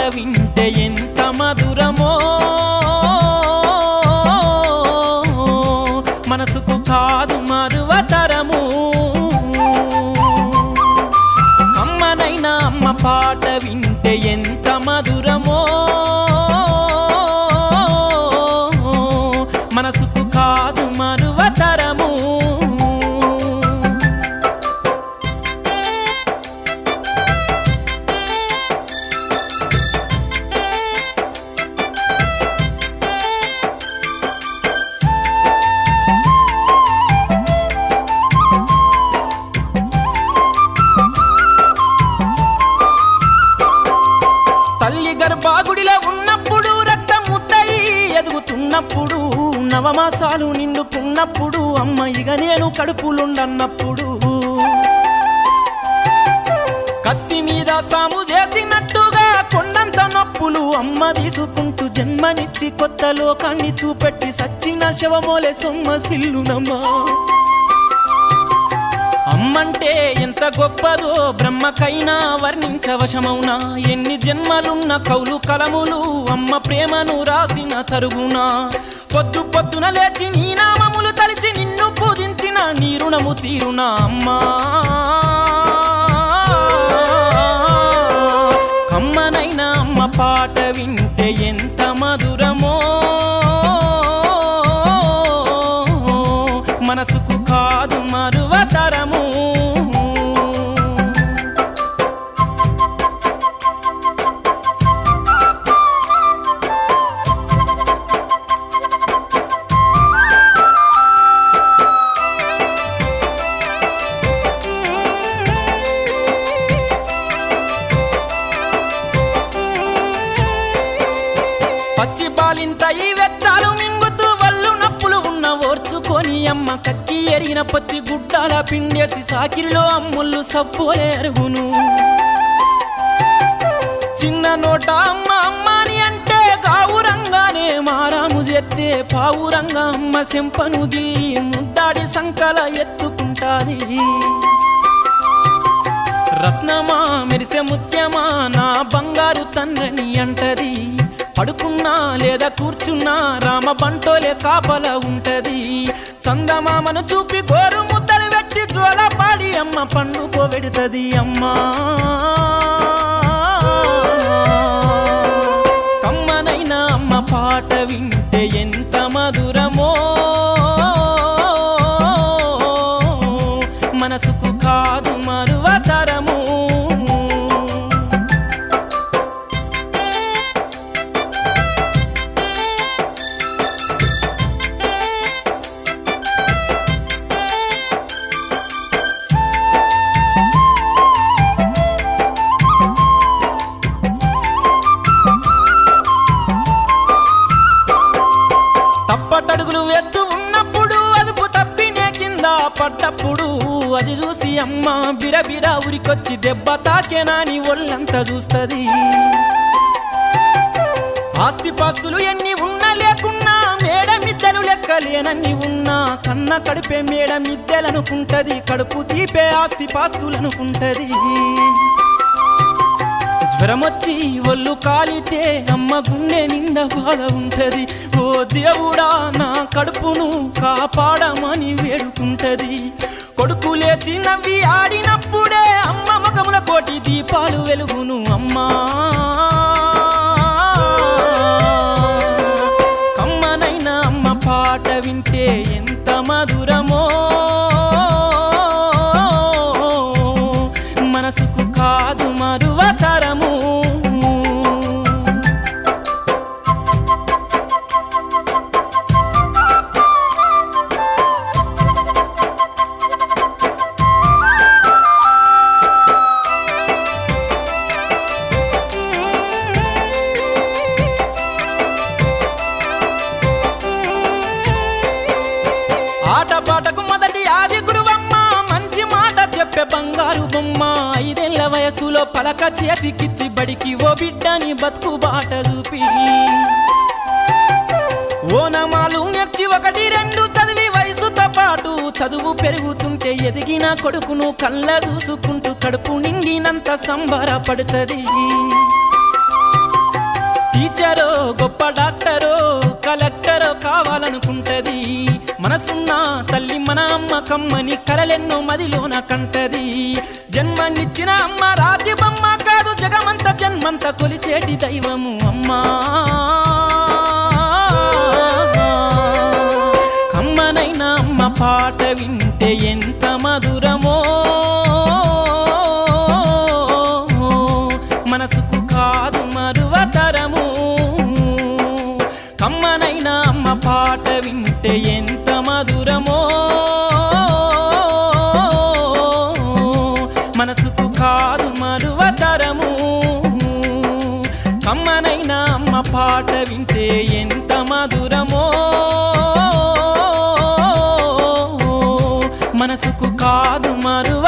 వింటే ఎంత మధురమో మనసుకు కాదు మరువతరము అమ్మనైనా అమ్మ పాట వింటే ఎంత మధురమో మనసుకు కాదు మరువతరము తల్లి గర్భాగుడిలో ఉన్నప్పుడు రక్తం ముద్దయి ఎదుగుతున్నప్పుడు నవమాసాలు నిండుకున్నప్పుడు అమ్మ ఇక నేను కడుపులుండన్నప్పుడు కత్తి మీద సాము చేసినట్టుగా కొండంత నొప్పులు అమ్మ తీసుకుంటూ జన్మనిచ్చి కొత్త లోకాన్ని చూపెట్టి సచ్చిన శవమోలే సొమ్మ సిల్లునమ్మా అమ్మంటే ఎంత గొప్పదో బ్రహ్మకైనా వర్ణించవశమౌనా ఎన్ని జన్మలున్న కౌలు కలములు అమ్మ ప్రేమను రాసిన తరుగునా పొద్దు పొద్దున లేచి నీ నామములు తలిచి నిన్ను పూజించిన నీ రుణము తీరునా అమ్మా కమ్మనైనా అమ్మ పాట వింటే ఎంత మధురమో మనసుకు కాదు మరువతరము పచ్చి పాలింత ఈ వెచ్చాలు మింగుతూ వల్లు నప్పులు ఉన్న ఓర్చుకొని అమ్మ కక్కి ఎరిగిన పత్తి గుడ్డాల పిండేసి సాకిరిలో అమ్ముళ్ళు సబ్బోలే అరుగును చిన్న నోట అమ్మ అమ్మాని అంటే గావురంగానే మారాము చేస్తే పావురంగా అమ్మ సెంపను గిల్లి ముద్దాడి సంకల ఎత్తుకుంటాది రత్నమా మెరిసే ముత్యమా నా బంగారు తండ్రిని అంటది పడుకున్నా లేదా కూర్చున్నా రామ బంటోలే కాపల ఉంటది చందమామను చూపి గోరు ముద్దలు పెట్టి జోల పాడి అమ్మ పండు పోబెడుతుంది అమ్మా కమ్మనైనా అమ్మ పాట వింటే ఎంత మధురమో మనసుకు కాదు మరువతరము తప్పటడుగులు వేస్తూ ఉన్నప్పుడు అదుపు తప్పినే కింద పడ్డప్పుడు అది చూసి అమ్మ బిరబిర ఉరికొచ్చి దెబ్బ తాకేనాని ఒళ్ళంతా చూస్తది ఆస్తిపాస్తులు ఎన్ని ఉన్నా లేకున్నా మేడ మిద్దెలు లెక్కలేనన్ని ఉన్నా కన్న కడిపే మేడ మిద్దెలనుకుంటది కడుపు తీపే ఆస్తిపాస్తులనుకుంటది జ్వరమొచ్చి ఒళ్ళు కాలితే అమ్మ గుండె నిండా బాధ ఉంటది ఓ దేవుడా నా కడుపును కాపాడమని వేడుకుంటది కొడుకు లేచి నవ్వి ఆడినప్పుడే అమ్మ ముఖముల కోటి దీపాలు వెలుగును అమ్మా కమ్మనైనా అమ్మ పాట వింటే ఎంత మధురమో మనసుకు కాదు మరువతరము ఆటపాటకు మొదటి ఆది గురువమ్మ మంచి మాట చెప్పే బంగారు బొమ్మ ఐదేళ్ల వయసులో పలక చేతికిచ్చి బడికి ఓ బిడ్డని బతుకు బాట చూపి ఓనమాలు నేర్చి ఒకటి రెండు చదివి వయసుతో పాటు చదువు పెరుగుతుంటే ఎదిగిన కొడుకును కళ్ళ చూసుకుంటూ కడుపు నిండినంత సంబరపడుతుంది టీచరో గొప్ప డాక్టరో కలెక్టరో కావాలనుకుంటది మనసున్న తల్లి మన అమ్మ కమ్మని కలలెన్నో మదిలోన కంటది జన్మనిచ్చిన అమ్మ రాజ్యబమ్మ కాదు జగమంత జన్మంత కొలిచేటి దైవము అమ్మా కమ్మనైన అమ్మ పాట వింటే ఎంత మధురమో మనసుకు కాదు మరువతరము కమ్మనైన అమ్మ పాట వింటే ఎంత మధురమో మనసుకు కాదు మరువతరము కమ్మనైన అమ్మ పాట వింటే ఎంత మధురమో మనసుకు కాదు మరువ